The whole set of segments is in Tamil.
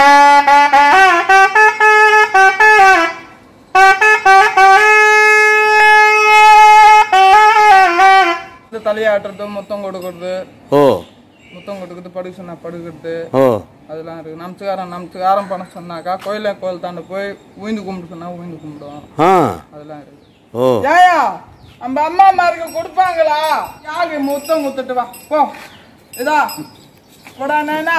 இந்த தலையாட்டுறது முத்தம் கொடுக்கறது ஓ முத்தம் கொடுக்கறது படுக்க சொன்னா படுக்கிறது ஓ அதெல்லாம் இருக்கு நமச்சுக்காரம் நமச்சுக்காரம் பண்ண சொன்னாக்கா கோயில கோயில் தாண்ட போய் உயிந்து கும்பிட்டு சொன்னா உயிந்து கும்பிடுவோம் ஆ அதெல்லாம் இருக்கு ஓ ஏயா நம்ம அம்மா அம்மாருக்கு கொடுப்பாங்களா யாரு முத்தம் குத்துட்டு வா போ இதா போடா நானா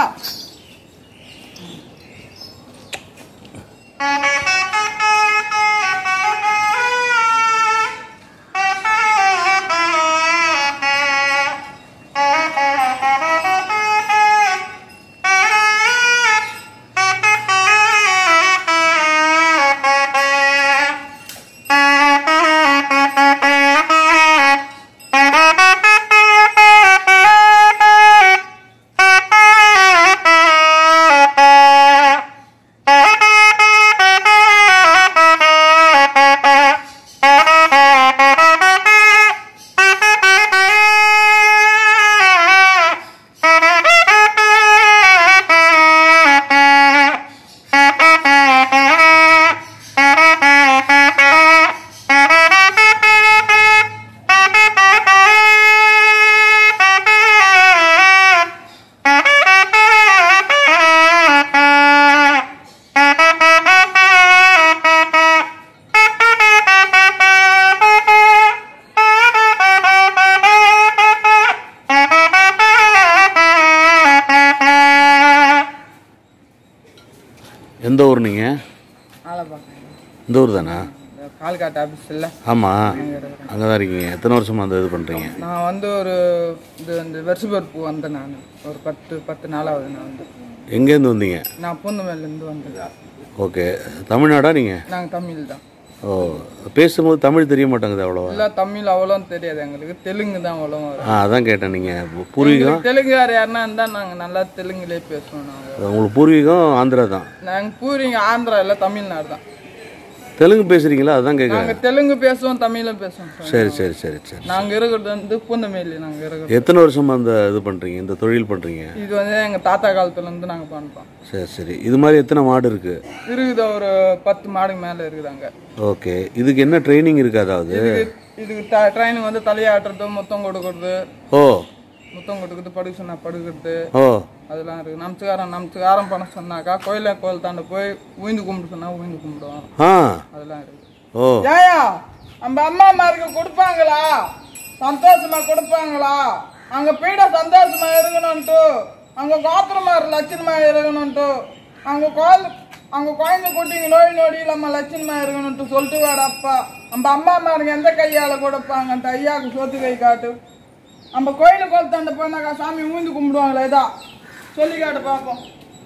எந்த ஊர் நீங்கள் ஆளை பார்க்க இந்த ஊர் தானா இந்த கால்காட்டு ஆஃபீஸ் இல்லை ஆமாம் அங்கே இருக்கிறேன் அங்கே தான் இருக்கீங்க எத்தனை வருஷமா அந்த இது பண்ணுறீங்க நான் வந்து ஒரு இது இந்த வருஷப்பருப்பு வந்தேன் நான் ஒரு பத்து பத்து நாளாவது நான் வந்து எங்கேருந்து வந்தீங்க நான் பூந்தமல்லிருந்து வந்தேன் ஓகே தமிழ்நாடா நீங்கள் நாங்கள் தமிழ் தான் ஓ பேசும்போது தமிழ் தெரிய மாட்டேங்குது அவ்வளோவா இல்லை தமிழ் அவ்வளோ தெரியாது எங்களுக்கு தெலுங்கு தான் அவ்வளோ வரும் ஆ அதான் கேட்டேன் நீங்கள் பூர்வீகம் எங்களுக்கு தெலுங்குகார் யாருன்னா இருந்தால் நாங்கள் நல்லா தெலுங்குலே பேசுவோம் நாங்கள் உங்களுக்கு பூர்வீகம் ஆந்திரா தான் நாங்கள் பூரிங்க ஆந்திரா இல்லை தமிழ்நாடு தான் தெலுங்கு பேசுகிறீங்களா அதுதான் கேட்குறேன் நாங்கள் தெலுங்கு பேசுவோம் தமிழும் பேசுவோம் சார் சரி சரி சரி சரி நாங்கள் இருக்கிறது வந்து பூந்தமல்லி நாங்கள் இருக்கிறது எத்தனை வருஷமா அந்த இது பண்ணுறீங்க இந்த தொழில் பண்ணுறீங்க இது வந்து எங்கள் தாத்தா காலத்துலேருந்து நாங்கள் பண்ணுறோம் சரி சரி இது மாதிரி எத்தனை மாடு இருக்குது இருக்குது ஒரு பத்து மாடுக்கு மேலே இருக்குது அங்கே ஓகே இதுக்கு என்ன ட்ரைனிங் இருக்குது அதாவது இதுக்கு ட்ரைனிங் வந்து தலையாட்டுறது முத்தம் கொடுக்கறது ஓ முத்தம் கொடுக்கறது படுக்க சொன்னா படுக்கிறது ஓ அதெல்லாம் இருக்கு நமச்சுக்காரம் நமச்சுக்காரம் பண்ண சொன்னாக்கா கோயில கோயில் தாண்ட போய் உயிந்து கும்பிட்டு சொன்னா உயிந்து கும்பிடுவோம் ஆ அதெல்லாம் இருக்கு ஓ ஏயா நம்ம அம்மா அம்மாருக்கு கொடுப்பாங்களா சந்தோஷமா கொடுப்பாங்களா அங்க பீட சந்தோஷமா இருக்கணும்ட்டு அங்க கோத்திரமாரு லட்சணமா இருக்கணும்ட்டு அங்க கோயில் அங்க குழந்தை குட்டிங்க நோய் நொடி இல்லாம லட்சணமா இருக்கணும்ட்டு சொல்லிட்டு வாடப்பா நம்ம அம்மா அம்மாருக்கு எந்த கையால கொடுப்பாங்கன்ட்டு ஐயாவுக்கு சொத்து கை காட்டு நம்ம கோயிலுக்கு கோயில் தாண்ட போனாக்கா சாமி ஊந்து கும்பிடுவாங்களா இதா சொல்லி காட்டு பார்ப்போம்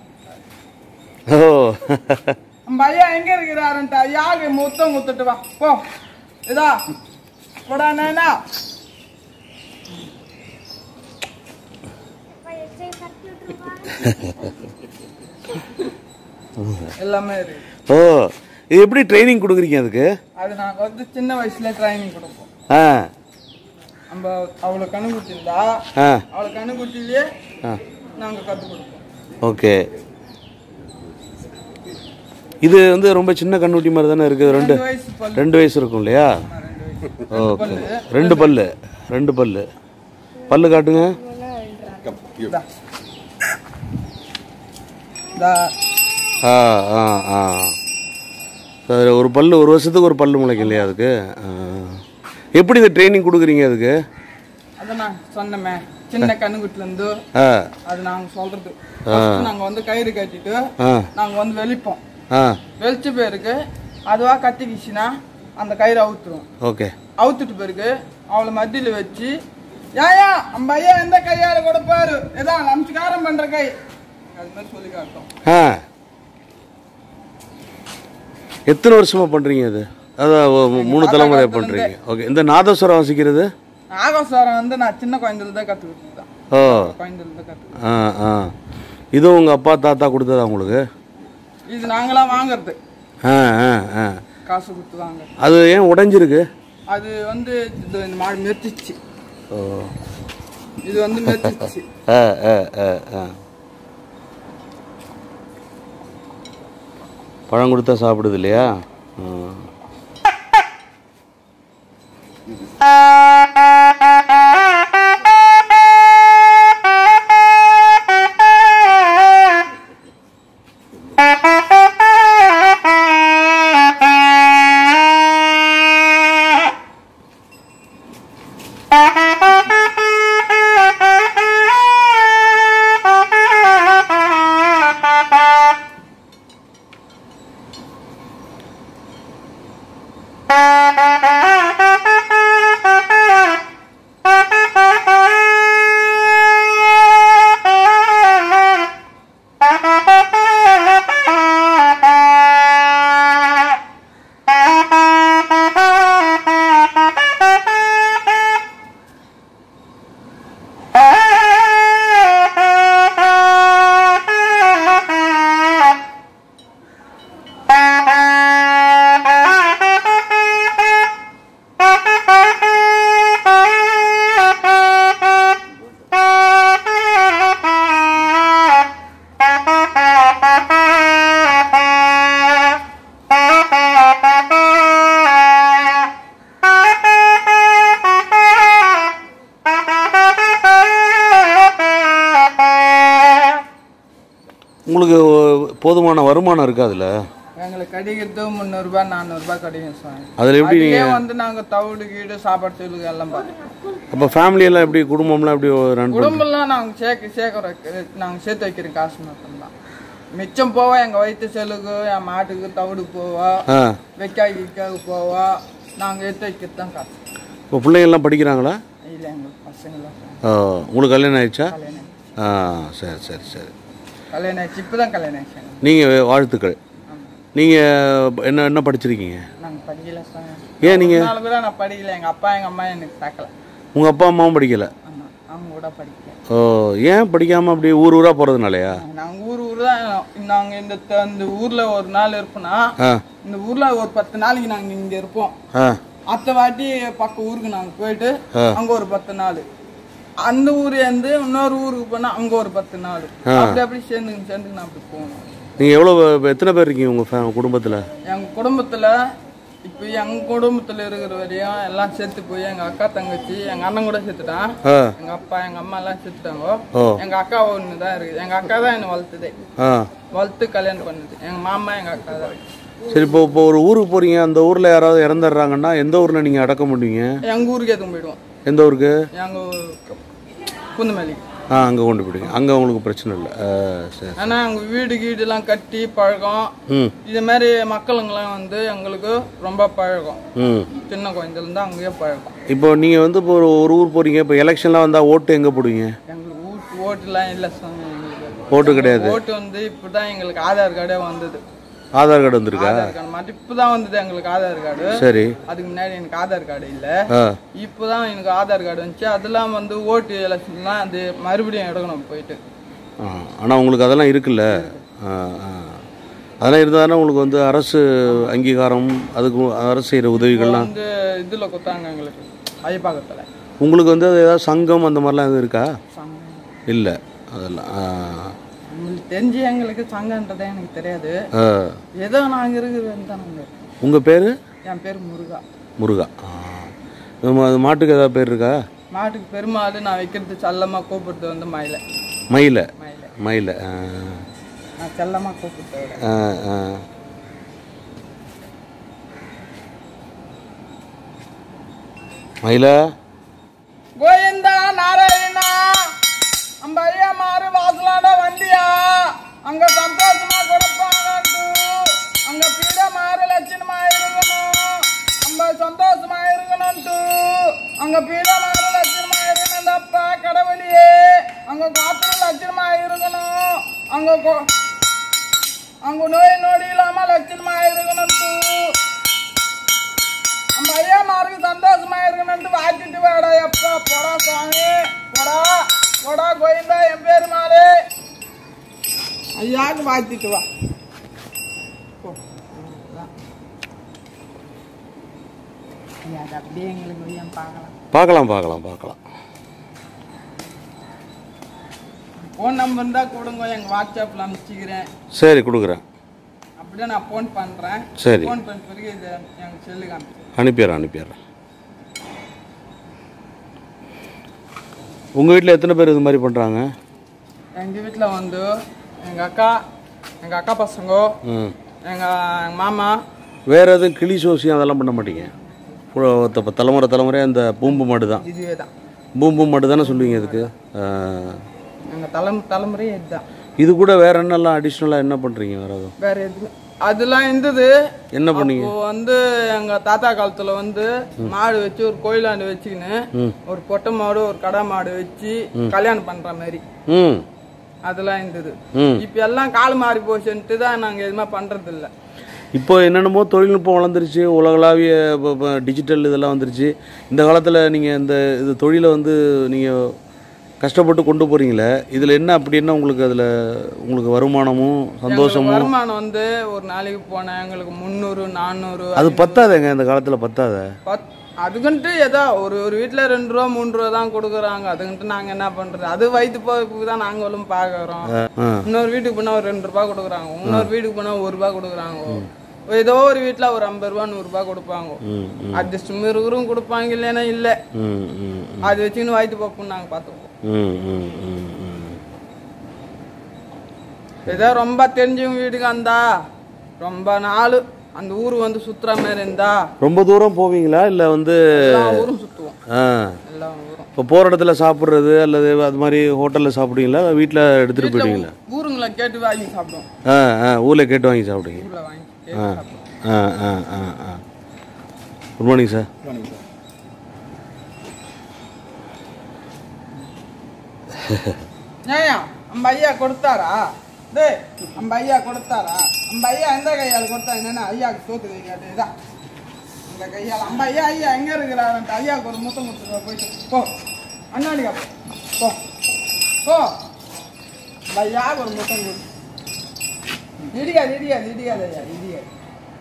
ஓ நம்ம ஐயா எங்க இருக்கிறாருன்ட்டு ஐயாவுக்கு முத்தம் குத்துட்டு வா போ இதா போடா நானா எல்லாமே இருக்கு ஓ இது எப்படி ட்ரைனிங் கொடுக்குறீங்க அதுக்கு அது நாங்க வந்து சின்ன வயசுல ட்ரைனிங் கொடுப்போம் ஆ நம்ம அவளை கண்ணுக்குட்டி இருந்தா ஆ அவளை கண்ணுக்குட்டிலேயே ஆ நாங்க கத்து கொடுப்போம் ஓகே இது வந்து ரொம்ப சின்ன கண்ணுட்டி மாதிரி தானே இருக்குது ரெண்டு ரெண்டு வயசு பல்லு ரெண்டு வயசு இருக்கும் இல்லையா ரெண்டு வயசு ஓகே ரெண்டு பல்லு ரெண்டு பல்லு பல்லு காட்டுங்க இதா. இதா. ஆ ஆ ஆ சரி ஒரு பல்லு ஒரு வருஷத்துக்கு ஒரு பல்லு முளைக்கும் இல்லையா அதுக்கு ஆ. எப்படி இந்த ட்ரைனிங் கொடுக்குறீங்க அதுக்கு அதான் நான் சொன்னமே சின்ன கண்ணுக்குட்டில இருந்து ஆ அது நாங்க சொல்றது First நாங்க வந்து கயிறு கட்டிட்டு ஆ நாங்க வந்து வெளிப்போம் ஆ வெளிச்ச பேருக்கு அதுவா கத்திக்கிச்சுன்னா அந்த கயிறு அவுத்துரும் ஓகே அவுத்துட்டு பிறகு அவளை மத்தியில வச்சு ஏயா நம்ம ஐயா எந்த கையால கொடுப்பாரு இதான் நமஸ்காரம் பண்ற கை அது மாதிரி சொல்லி காட்டும் ஆ எத்தனை வருஷமா பண்றீங்க அது அதான் ஒ- மூணு தலைமுறை பண்றீங்க ஓகே இந்த நாதஸ்வரம் வாசிக்கிறது ஆகோசாரம் வந்து நான் சின்ன குழந்தையில தான் கத்துக்கிட்டு தான் ஓ குழந்தையில தான் கத்துக்கிட்டேன் ஆ ஆ இதுவும் உங்க அப்பா தாத்தா கொடுத்ததா உங்களுக்கு இது நாங்களாம் வாங்குறது ஆ ஆ ஆ காசு கொடுத்து வாங்க அது ஏன் உடைஞ்சிருக்கு அது வந்து இது இந்த மாடு மெத்திச்சு ஓ இது வந்து மெத்திச்சு ஆ ஆ ஆ ஆ பழம் கொடுத்தா சாப்பிடுது இல்லையா ம். உங்களுக்கு போதுமான வருமானம் இருக்கா அதில் எங்களுக்கு கிடைக்கிறது முந்நூறுபா நானூறுபா கிடைக்கும் சார் அதில் எப்படி அதுக்கே நீங்கள் வந்து நாங்க தவிடு கீடு சாப்பாடு தூளுக்கு எல்லாம் பார்த்துக்கோம் அப்போ ஃபேமிலியெல்லாம் எப்படி குடும்பம்லாம் எப்படி ரன் பண்ணி குடும்பம்லாம் நாங்க சேர்க்க சேர்க்க வைக்க- நாங்க சேர்த்து வைக்கிற காசு மட்டும்தான் மிச்சம் போவா எங்க வயிற்று செலுக்கு என் மாட்டுக்கு தவிடு போவா ஆ வெக்காய் கிக்காவுக்கு போவா நாங்க எடுத்து வைக்கிறது தான் காசு இப்போ பிள்ளைங்கள்லாம் படிக்கிறாங்களா இல்லை எங்களுக்கு பசங்களாம் ஆ, உங்களுக்கு கல்யாணம் ஆயிடுச்சா கல்யாணம் ஆயிடுச்சு. ஆ சரி சரி சரி கல்யாணம் ஆயிடுச்சு இப்போ தான் கல்யாணம் ஆயிடுச்சு எங்களுக்கு. நீங்கள் வாழ்த்துக்கள் ஆமா. நீங்கள் என்ன என்ன படிச்சிருக்கீங்க நாங்க படிக்கல சார் ஏன் நீங்கள் நாலு கூட நான் படிக்கல எங்க அப்பா எங்க அம்மா எனக்கு தாக்கல உங்கள் அப்பா அம்மாவும் படிக்கலை ஆமா அவங்க கூட படிக்கல ஓ ஏன் படிக்காமல் அப்படி ஊர் ஊராக போகிறதுனாலயா நாங்க ஊர் ஊர் தான் நாங்க இந்த த- இந்த ஊர்ல ஒரு நாள் இருப்போம்னா ஆ இந்த ஊர்ல ஒரு பத்து நாளைக்கு நாங்க இங்க இருப்போம் ஆ அத்த வாட்டி பக்க ஊருக்கு நாங்க போயிட்டு ஆ. அங்க ஒரு பத்து நாள் அந்த ஊர்ல இருந்து இன்னொரு ஊருக்கு போனா அங்க ஒரு பத்து நாள் அப்படி அப்படி சேர்ந்து சேர்ந்து நான் அப்படி போகணும் நீங்கள் எவ்வளோ எத்தனை பேர் இருக்கீங்க உங்கள் ஃபே குடும்பத்தில் எங்க குடும்பத்துல இப்போ எங்க குடும்பத்துல இருக்கிற வரையும் எல்லாம் செத்து போய் எங்க அக்கா தங்கச்சி எங்க அண்ணன் கூட செத்துட்டான் ஆ எங்க அப்பா எங்க அம்மா எல்லாம் செத்துட்டாங்க ஓ எங்க அக்கா ஒன்று தான் இருக்குது எங்க அக்கா தான் என்னை வளர்த்துதே ஆ வளர்த்து கல்யாணம் பண்ணுது எங்க மாமா எங்க அக்கா தான் சரி இப்போ இப்போ ஒரு ஊருக்கு போகிறீங்க அந்த ஊரில் யாராவது இறந்துடுறாங்கன்னா எந்த ஊரில் நீங்கள் அடக்க முடியுங்க எங்க ஊருக்கு எதுவும் போயிடுவோம் எந்த ஊருக்கு எங்க குந்தமல்லி ஆ அங்கே கொண்டு போயிடுங்க அங்கே உங்களுக்கு பிரச்சனை இல்லை ஆ, சரி ஆனா அங்க வீடு கீடுலாம் கட்டி பழக்கம் ம் இது மாதிரி மக்களுங்கெல்லாம் வந்து எங்களுக்கு ரொம்ப பழக்கம் ம் சின்ன குழந்தைலேருந்து அங்கேயே பழக்கம் இப்போ நீங்கள் வந்து இப்போ ஒரு ஒரு ஊர் போகிறீங்க இப்போ எலெக்ஷன்லாம் வந்தால் ஓட்டு எங்கே போடுவீங்க எங்களுக்கு ஓட்டு ஓட்டுலாம் இல்லை சாமி எங்களுக்கு ஓட்டு கிடையாது ஓட்டு வந்து இப்பதான் எங்களுக்கு ஆதார் கார்டே வந்தது ஆதார் கார்டு வந்திருக்கா ஆதார் கார்டு மட்டும் இப்பதான் வந்தது எங்களுக்கு ஆதார் கார்டு சரி அதுக்கு முன்னாடி எனக்கு ஆதார் கார்டு இல்ல ஆ இப்பதான் எனக்கு ஆதார் கார்டு வந்துச்சு அதெல்லாம் வந்து ஓட்டு எலெக்ஷன்லாம் அது மறுபடியும் எடுக்கணும் போயிட்டு ஆ ஆனால் உங்களுக்கு அதெல்லாம் இருக்குல்ல ஆ ஆ அதெல்லாம் இருந்தால் தானே உங்களுக்கு வந்து அரசு அங்கீகாரம் அதுக்கு அரசு செய்கிற உதவிகள்லாம் வந்து இதுல கொடுத்தாங்க எங்களுக்கு ஐயப்பாக்கத்துல உங்களுக்கு வந்து அது ஏதாவது சங்கம் அந்த மாதிரிலாம் எதுவும் இருக்கா சங்கம் இல்லை அதெல்லாம் ஆ உங்களுக்கு தெரிஞ்சு எங்களுக்கு சங்கன்றதே எனக்கு தெரியாது ஆ ஏதோ நாங்க இருக்கிறது தான் நாங்க இருக்கோம். உங்கள் பேர் என் பேர் முருகா முருகா ஆ நம்ம அது மாட்டுக்கு ஏதாவது பேர் இருக்கா மாட்டுக்கு பெருமாள் நான் வைக்கிறது செல்லமா கூப்பிடுறது வந்து மயிலை மயிலை மயிலை மயிலை ஆ நான் செல்லமா கூப்பிடுறத விட ஆ ஆ மயிலா கோவிந்தா நாராயணா நம்ம ஐயா மாறு வாசலாட வண்டியா அங்க சந்தோஷமா கொடுப்பாங்கட்டு அங்க பீட மாறு லட்சணமா இருக்கணும் நம்ம சந்தோஷமா இருக்கணும்ட்டு அங்க பீட மாறு லட்சணமா இருக்கணும் தப்பா கடவுளியே அங்க காத்து லட்சணமா இருக்கணும் அங்க கொ- அங்க நோய் நொடி இல்லாம லட்சணமா இருக்கணும்ட்டு நம்ம ஐயா மாருக்கு சந்தோஷமா இருக்கணும்னு வாழ்த்துட்டு வாடா எப்பா போடா சாமி போடா போடா கோயிந்தா என் பேரு மாலே ஐயாவுக்கு வாழ்த்திட்டு வா போ. அவ்வளவுதான். ஐயா அது அப்படியே எங்களுக்கு ஐயா பார்க்கலாம் பார்க்கலாம் பார்க்கலாம் பார்க்கலாம் ஃபோன் நம்பர் தான் கொடுங்க எங்கள் வாட்ஸ்அப்பில் அனுப்பிச்சிக்கிறேன் சரி கொடுக்குறேன் அப்படி இப்படியே நான் ஃபோன் பண்றேன் சரி ஃபோன் பண்ண பிறகு இது எங்க செல்லுக்கு அனுப்பிச்சு அனுப்பிடுறேன் அனுப்பிடுறேன் உங்கள் வீட்டில் எத்தனை பேர் இது மாதிரி பண்ணுறாங்க எங்க வீட்டில் வந்து எங்க அக்கா எங்க அக்கா பசங்க ம் எங்க எங்க மாமா வேறு எதுவும் கிளி சோசியம் அதெல்லாம் பண்ண மாட்டீங்க இப்போ த- தலைமுறை தலைமுறையாக இந்த பூம்பு மாடு தான் இதுவே தான் பூம்பு மாடு தானே சொல்லுவீங்க இதுக்கு ஆ. எங்க தலைமு தலைமுறையே இதுதான் இது கூட வேற என்னெல்லாம் அடிஷ்னலாக என்ன பண்ணுறீங்க வேறு எதுவும் வேற எதுவும் அதெல்லாம் இருந்தது என்ன பண்ணீங்க இப்போ வந்து எங்க தாத்தா காலத்துல வந்து மாடு வச்சு ஒரு கோயிலாண்டு வச்சுக்கின்னு ஒரு பொட்டை மாடு ஒரு கடா மாடு வச்சு கல்யாணம் பண்ற மாதிரி ம் அதெல்லாம் இருந்தது ம் இப்ப எல்லாம் கால் மாறி போச்சுன்ட்டு தான் நாங்க எதுவுமே பண்றது இல்ல இப்போ என்னென்னமோ தொழில்நுட்பம் வளர்ந்துருச்சு உலகளாவிய டிஜிட்டல் இதெல்லாம் வந்துருச்சு இந்த காலத்தில் நீங்கள் இந்த இது தொழிலை வந்து நீங்கள் கஷ்டப்பட்டு கொண்டு போகிறீங்களே இதில் என்ன அப்படி என்ன உங்களுக்கு அதில் உங்களுக்கு வருமானமும் சந்தோஷமும் வருமானம் வந்து ஒரு நாளைக்கு போனா எங்களுக்கு முந்நூறு நானூறு அது பத்தாதேங்க இந்த காலத்தில் பத்தாத பத்- அதுக்குன்ட்டு ஏதோ ஒரு ஒரு வீட்ல ரெண்டு ரூபா மூணு ரூபா தான் கொடுக்குறாங்க அதுக்குன்ட்டு நாங்க என்ன பண்றது அது வயிற்று போக்கு தான் நாங்களும் பாக்குறோம் ஆ இன்னொரு வீட்டுக்கு போனா ஒரு ரெண்டு ரூபாய் கொடுக்குறாங்க இன்னொரு வீட்டுக்கு போனா ஒரு ரூபாய் கொடுக்குறாங்க ஏதோ ஒரு வீட்ல ஒரு ஐம்பது ரூபா நூறு ரூபாய் கொடுப்பாங்க ம் ம் அட்ஜஸ்ட் இருக்கிறவங்க கொடுப்பாங்க இல்லைன்னா இல்ல ம் ம் அது வச்சுக்கின்னு வயிற்று போக்குன்னு நாங்க பார்த்துப்போம் ம் ம் ம் ம் ஏதோ ரொம்ப தெரிஞ்சவங்க வீட்டுக்கு வந்தா ரொம்ப நாள் அந்த ஊர் வந்து சுத்துற மாதிரி இருந்தா ரொம்ப தூரம் போவீங்களா இல்லை வந்து எல்லா ஊரும் சுத்துவோம் ஆ எல்லா ஊரும் இப்போ போகிற இடத்துல சாப்பிட்றது அல்லது அது மாதிரி ஹோட்டலில் சாப்பிடுவீங்களா வீட்டில் எடுத்துகிட்டு போயிடுவீங்களா ஊருங்களை கேட்டு வாங்கி சாப்பிடுவோம் ஆ ஆ ஊரில் கேட்டு வாங்கி சாப்பிடுங்க ஊர்ல வாங்கி கேட்டு சாப்பிடுவோம் ஆ ஆ ஆ ஆ குட் மார்னிங் சார் ஏயா நம்ம ஐயா கொடுத்தாரா டேய் நம்ம ஐயா கொடுத்தாரா நம்ம ஐயா எந்த கையால் கொடுத்தா என்னன்னா ஐயாக்கு சோத்து கை காட்டு இதா இந்த கையால் நம்ம ஐயா ஐயா எங்க இருக்கிறாரு ஐயாவுக்கு ஒரு முத்தம் கொடுத்துருவா போயிட்டு போ அண்ணாடிக்கா போ போ நம்ம ஐயாவுக்கு ஒரு முத்தம் கொடு இடியாது இடியாது இடியாது ஐயா இடியாது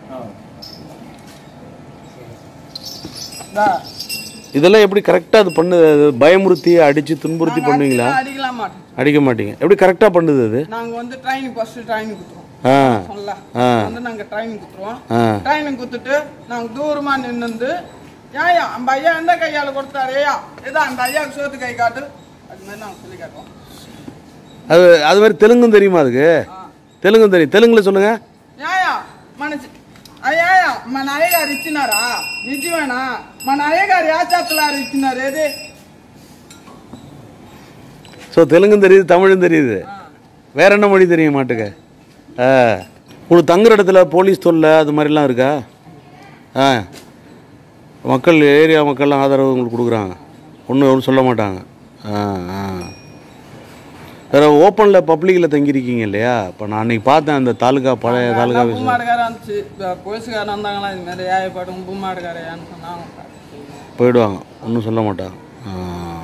இந்தா. இதெல்லாம் எப்படி கரெக்டாக அது பண்ணுது அது பயமுறுத்தி அடித்து துன்புறுத்தி நாங்க பண்ணுவீங்களா அடிக்கலாம், அடிக்கலாம் மாட்டோம் அடிக்க மாட்டீங்க எப்படி கரெக்டாக பண்ணுது அது நாங்க வந்து ட்ரைனிங் ஃபர்ஸ்ட் ட்ரைனிங் கொடுத்துருவோம் ஆ சொல்லலாம் ஆ. வந்து நாங்க ட்ரைனிங் கொடுத்துருவோம் ஆ ட்ரைனிங் கொடுத்துட்டு நாங்க தூரமா நின்று ஏயா அந்த ஐயா எந்த கையால கொடுத்தாரு ஏயா ஏதோ அந்த ஐயாவுக்கு சோத்து கை காட்டு அது மாதிரி நாங்க சொல்லி காட்டுவோம் அது அது மாதிரி தெலுங்கும் தெரியுமா அதுக்கு தெலுங்கும் தெரியும் தெலுங்குல சொல்லுங்க ఏయా మన అయ్యా మన అయ్యగారు ఇచ్చినారా నిజమేనా మన అయ్యగారు యా చేతలారు ఇచ్చినారు ఏది ஸோ தெலுங்கும் தெரியுது தமிழும் தெரியுது வேற என்ன மொழி தெரிய மாட்டுக்க ஆ உங்களுக்கு தங்குற இடத்துல போலீஸ் தொல்லை அது மாதிரிலாம் இருக்கா ஆ மக்கள் ஏரியா மக்கள்லாம் ஆதரவு உங்களுக்கு கொடுக்குறாங்க ஒன்றும் ஒன்றும் சொல்ல மாட்டாங்க ஆ ஆ வேற ஓப்பனில் பப்ளிக்கில் தங்கியிருக்கீங்க இல்லையா இப்போ நான் அன்னைக்கு பார்த்தேன் அந்த தாலுகா பழைய தாலுகா ஆஃபீஸ் பூமாடுகாரன் இருந்துச்சு போலீஸ்காரன் வந்தாங்களா இது மாதிரி ஏழைப்பாடும் பூமாடுகாரையான்னு சொன்னாங்க போயிடுவாங்க ஒன்றும் சொல்ல மாட்டாங்க ஆ.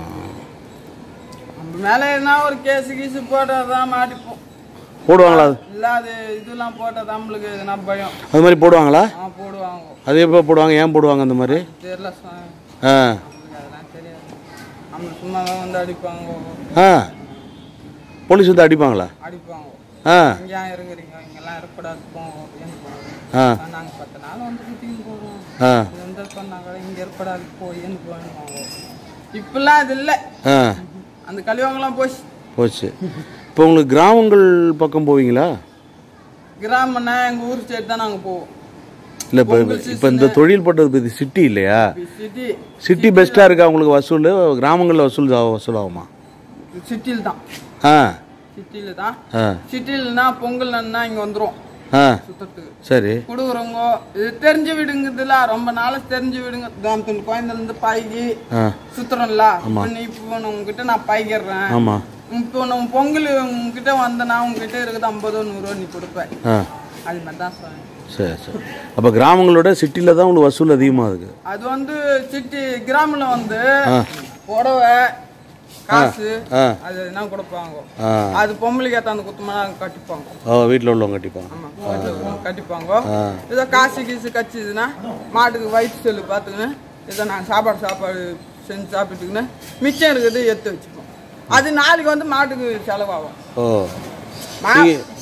நம்ம மேல எதுனா ஒரு கேஸ் கீஸ் போட்டதான் மாட்டிப்போம் போடுவாங்களா அது இல்ல அது இதெல்லாம் போட்டா நம்மளுக்கு எதுனா பயம் அது மாதிரி போடுவாங்களா ஆ போடுவாங்க அது எப்போ போடுவாங்க ஏன் போடுவாங்க அந்த மாதிரி தெரியல சுவாமி. ஆ நம்மளுக்கு அதெல்லாம் தெரியாது நம்ம சும்மா தான் வந்து அடிப்பாங்க ஆ போலீஸ் வந்து அடிப்பாங்களா அடிப்பாங்க ஆ இங்கே ஏன் இருக்கிறீங்க இங்கெல்லாம் இருக்கக்கூடாது போங்க அப்படின்னு போவாங்க ஆ நாங்கள் பத்து நாள் வந்து சுற்றின்னு போகிறோம் ஆ எந்த பண்ணாங்க இங்கே ஏற்படாது போயின்னு போயிடுவாங்க இப்பெல்லாம் அது இல்லை ஆ அந்த கழிவங்கெல்லாம் போச்சு போச்சு இப்போ உங்களுக்கு கிராமங்கள் பக்கம் போவீங்களா கிராமம்னா எங்கள் ஊர் சைடு தான் நாங்கள் போவோம் இல்லை இப்போ இப்போ இந்த தொழில் பட்டது இது சிட்டி இல்லையா சிட்டி சிட்டி பெஸ்ட்டாக இருக்கா உங்களுக்கு வசூல் கிராமங்களில் வசூல் ஆ- வசூல் ஆகுமா சிட்டியில் தான் ஆ சிட்டியில் தான் ஆ சிட்டியில்னா பொங்கல்னா இங்கே வந்துடும் ஆ சுத்தத்துக்கு சரி கொடுக்குறவங்க இது தெரிஞ்ச வீடுங்குதுல ரொம்ப நாள் தெரிஞ்ச வீடுங்க கிராமத்து குழந்தைலேருந்து பாய்கி ஆ சுத்துறோம்ல இப்போ நீ இப்போ நான் உங்ககிட்ட நான் பாய்க்கிறேன் ஆமாம் இப்போ நம்ம பொங்கல் உங்ககிட்ட வந்தனா உங்ககிட்ட இருக்குது ஐம்பதோ நூறோ நீ கொடுப்ப ஆ அது மாதிரி தான் சொல்லுவேன் சரி சரி அப்போ கிராமங்களோட சிட்டியில் தான் உங்களுக்கு வசூல் அதிகமாக இருக்குது அது வந்து சிட்டி கிராமில் வந்து ஆ புடவை காசு ஆ அது என்ன கொடுப்பாங்க ஆ அது பொம்பளைக்கு ஏற்ற அந்த குத்துமா கட்டிப்பாங்க ஓ வீட்டில் உள்ளவங்க கட்டிப்பாங்க ஆமா வீட்டுல இருக்கவங்க கட்டிப்பாங்க ஆ ஏதோ காசு கீசு கச்சிதுன்னா மாட்டுக்கு வயிற்று செல்லு பார்த்துக்கின்னு ஏதோ நாங்கள் சாப்பாடு சாப்பாடு செஞ்சு சாப்பிட்டுக்கின்னு மிச்சம் இருக்குது எடுத்து வச்சுப்போம் அது நாளைக்கு வந்து மாட்டுக்கு செலவாகும் ஓ மா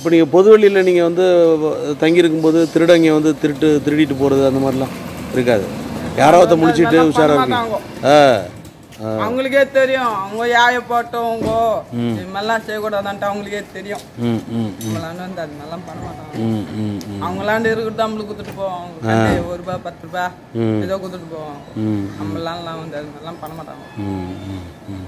இப்போ நீங்கள் பொதுவெளியில் நீங்கள் வந்து தங்கியிருக்கும்போது திருடங்க வந்து திருட்டு திருடிட்டு போகிறது அந்த மாதிரிலாம் இருக்காது யாராவது முடிச்சிட்டு அதெல்லாம் உஷாராக பண்ண இருக்கீங்க ஆ ஆ அவங்களுக்கே தெரியும் அவங்க யாய போட்டவங்க இது மாதிரிலாம் செய்யக்கூடாதான்ட்டு அவங்களுக்கே தெரியும் ம் ம் ம் நம்மளாண்டு வந்து அது மாதிரிலாம் பண்ண மாட்டாங்க ம் ம் ம் அவங்களாண்டு இருக்கிறது நம்மளுக்கு கொடுத்துட்டு போவோம் கண்டு ஒரு ரூபாய் பத்து ரூபாய் ம். ஏதோ கொடுத்துட்டு போவோம் ம் நம்மளாம் வந்து அது மாதிரிலாம் பண்ண மாட்டாங்க ம், ம், ம்.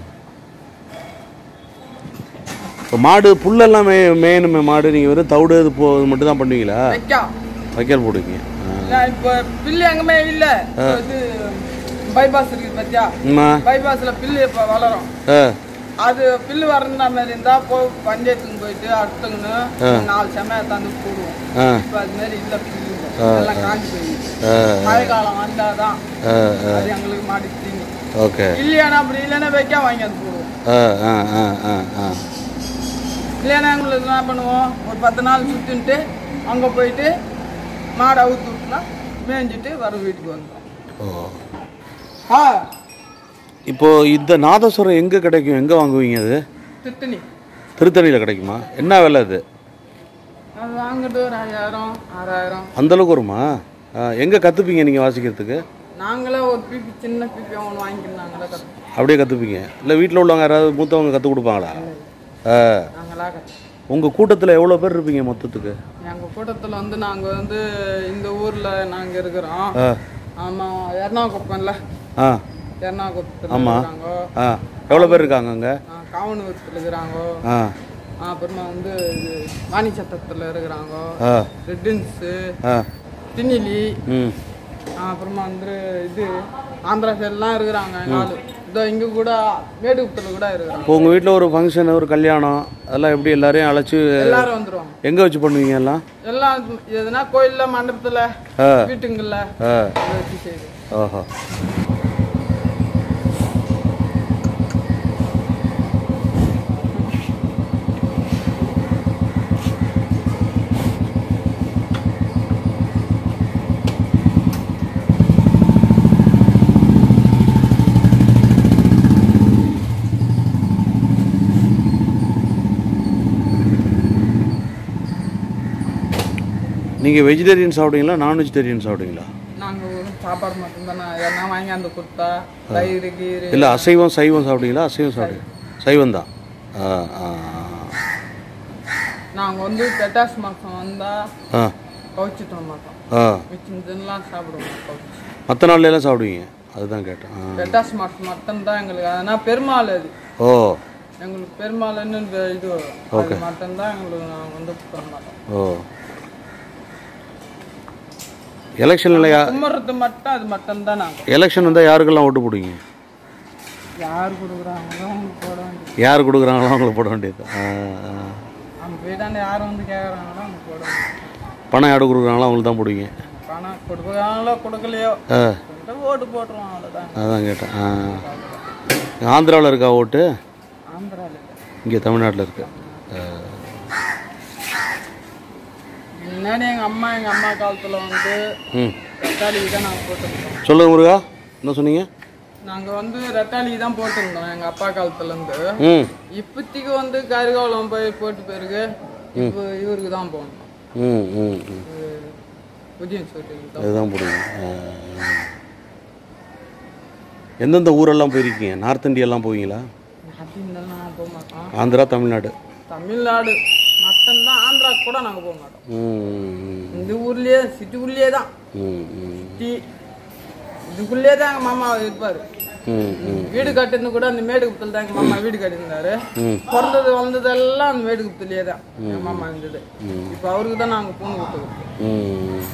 இப்போ மாடு புல்லெல்லாம் மே மேயணுமே மாடு நீங்கள் வெறும் தவிடு இது போ இது மட்டும் தான் பண்ணுவீங்களா வைக்கா வைக்கல் போடுவீங்க ஆ. இல்ல, இப்போ பில்லு எங்குமே இல்ல இப்போ இது பைபாஸ் இருக்குது பத்தியா அம்மா பைபாஸ்ல பில்லு இப்போ வளரும் ஆ அது பில்லு வரந்த மாதிரி இருந்தா போய் பஞ்சாயத்துக்கு போயிட்டு அடுத்துங்கன்னு நாலு செமையை தந்து போடுவோம் ஆ இப்போ அது மாதிரி இல்ல பில்லு எல்லாம் காஞ்சி போயிடுச்சு ஆ மழை காலம் வந்தாதான் ஆ ஆ அது எங்களுக்கு மாடி தீங்கு ஓகே இல்லையானா அப்படி இல்லைன்னா வைக்க வாங்கி அது போடுவோம் ஆ ஆ ஆ ஆ ஆ இல்லைன்னா எங்களுக்கு என்ன பண்ணுவோம் ஒரு பத்து நாள் சுற்றின்ட்டு அங்கே போயிட்டு மாடை அவுத்து விட்டுனா மேய்ஞ்சிட்டு வர வீட்டுக்கு வந்தோம் ஓ ஆ இப்போ இந்த நாதஸ்வரம் எங்கே கிடைக்கும் எங்கே வாங்குவீங்க அது திட்டணி திருத்தணியில் கிடைக்குமா என்ன விலை அது அது வாங்கிட்டு ஒரு ஐயாயிரம் ஆறாயிரம் அந்தளவுக்கு வருமா எங்கே கற்றுப்பீங்க நீங்கள் வாசிக்கிறதுக்கு நாங்களே ஒரு பீப்பி சின்ன பீப்பி அவன் வாங்கிக்கினாங்களே கற்று அப்படியே கற்றுப்பீங்க இல்லை வீட்டில் உள்ளவங்க யாராவது மூத்தவங்க கற்றுக் கொடுப்பாங்களா ஆ நாங்களா கற்று உங்கள் கூட்டத்தில் எவ்வளோ பேர் இருப்பீங்க மொத்தத்துக்கு எங்கள் கூட்டத்தில் வந்து நாங்கள் வந்து இந்த ஊரில் நாங்கள் இருக்கிறோம் ஆ ஆமாம் எர்ணாகுப்பம்ல ஆ எர்ணாகுப்பத்தில் ஆமா. இருக்கிறாங்க ஆ எவ்வளோ பேர் இருக்காங்க அங்கே காவனூரத்தில் இருக்கிறாங்க ஆ அப்புறமா வந்து இது வாணிச்சத்திரத்தில் இருக்கிறாங்க ஆ ரெட்டின்ஸு ஆ திணிலி ம் அப்புறமா வந்து இது ஆந்திரா சைட்லாம் இருக்கிறாங்க நாலு இதோ இங்கே கூட மேடுகுப்பத்தில் கூட இருக்கிறாங்க இப்போ உங்கள் வீட்டில் ஒரு ஃபங்க்ஷன் ஒரு கல்யாணம் அதெல்லாம் எப்படி எல்லாரையும் அழைச்சி எல்லாரும் வந்துருவாங்க எங்கே வச்சு பண்ணுவீங்க எல்லாம் எல்லாம் எதுனா கோயில்ல மண்டபத்தில் ஆ வீட்டுங்கள்ல ஆ அதை வச்சு செய்யுது ஓஹோ நீங்கள் வெஜிடேரியன் சாப்பிடுவீங்களா நான் வெஜிடேரியன் சாப்பிடுவீங்களா நாங்கள் ஒரு சாப்பாடு மட்டும்தானே எதனா வாங்கி அந்த கொடுத்தா தயிர் கீரை இல்லை அசைவம் சைவம் சாப்பிடுவீங்களா அசைவம் சாப்பிடு சைவம் தான் ஆ ஆ நாங்கள் வந்து பெட்டாஸ் மாதம் வந்தால் ஆ கவுச்சிட்டு மாட்டோம் ஆ மிச்சம் சாப்பிடுவோம் கவுச்சி மற்ற நாள்லாம் சாப்பிடுவீங்க அதுதான் கேட்டேன் ஆ பெட்டாஸ் மாதம் மட்டும்தான் எங்களுக்கு அதனால் பெருமாள் அது ஓ எங்களுக்கு பெருமாள்னு இந்த இது அது மட்டும்தான் எங்களுக்கு நாங்கள் வந்து பண்ண மாட்டோம் ஓ எலெக்ஷனில் யா கும்பிட்றது மட்டும் அது மட்டும்தான் நாங்கள் எலெக்ஷன் வந்தால் யாருக்கெல்லாம் ஓட்டு போடுவீங்க யார் கொடுக்குறாங்களோ அவங்களுக்கு போட வேண்டியது யார் கொடுக்குறாங்களோ அவங்களுக்கு போட வேண்டியது ஆ, ஆ. அவங்க வீட்டாண்ட யார் வந்து கேட்குறாங்களோ அவங்க போட வேண்டியது பணம் யார் கொடுக்குறாங்களோ அவங்களுக்கு தான் போடுவீங்க பணம் கொடுக்குறாங்களோ கொடுக்கலையோ ஆ சொல்லிட்டு ஓட்டு போட்டுருவோம் அவ்வளோதான் அதான் கேட்டேன் ஆ ஆந்திராவில் இருக்கா ஓட்டு ஆந்திராவில் இங்கே தமிழ்நாட்டில் இருக்கு ஆ. முன்னாடி எங்கள் அம்மா எங்கள் அம்மா காலத்தில் வந்து ம் ரெட்டாளிக்கு தான் நாங்கள் போட்டிருந்தோம் சொல்லுங்க முருகா என்ன சொன்னீங்க நாங்கள் வந்து ரெட்டாளிக்கு தான் போட்டிருந்தோம் எங்கள் அப்பா காலத்துலேருந்து ம் இப்போதைக்கு வந்து கரிகாலம் போய் போட்டு பிறகு இப்போ இவருக்கு தான் போகணும் ம் ம் ம் உதயம் சொல்லிட்டு தான் அதுதான் போடுவீங்க ஆ, ஆ. எந்தெந்த ஊரெல்லாம் போயிருக்கீங்க நார்த் இந்தியாலாம் போவீங்களா அப்படின்லாம் போக மாட்டோம் ஆந்திரா தமிழ்நாடு தமிழ்நாடு மட்டும்தான் ஆந்திரா கூட நாங்கள் போக மாட்டோம் ம் இந்த ஊர்லயே சிட்டி உள்ளே தான் ம் ம் சிட்டி இதுக்குள்ளே தான் எங்கள் மாமா இருப்பார் ம் ம் வீடு கட்டிருந்து கூட அந்த மேடுகுப்பத்தில் தான் எங்கள் மாமா வீடு கட்டியிருந்தாரு ம். பிறந்தது வளர்ந்தது எல்லாம் அந்த மேடுகுப்பத்திலேயே தான் எங்கள் மாமா இருந்தது இப்போ அவருக்கு தான் நாங்கள் பூனை கொடுத்துருக்கோம் ம்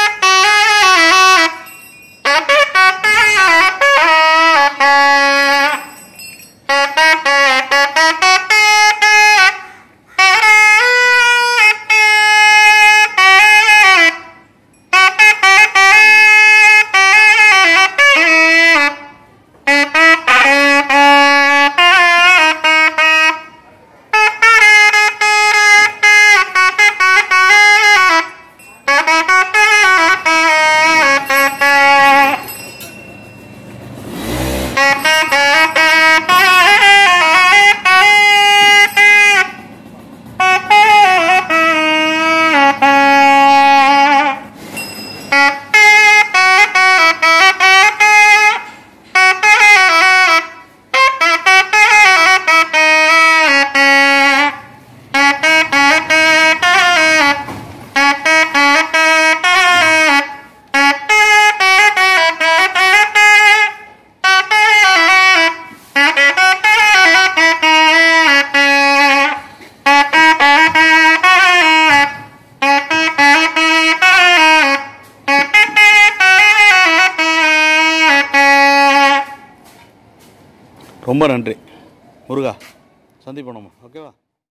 Thank you. ரொம்ப நன்றி முருகா சந்திப்போம் நம்ம ஓகேவா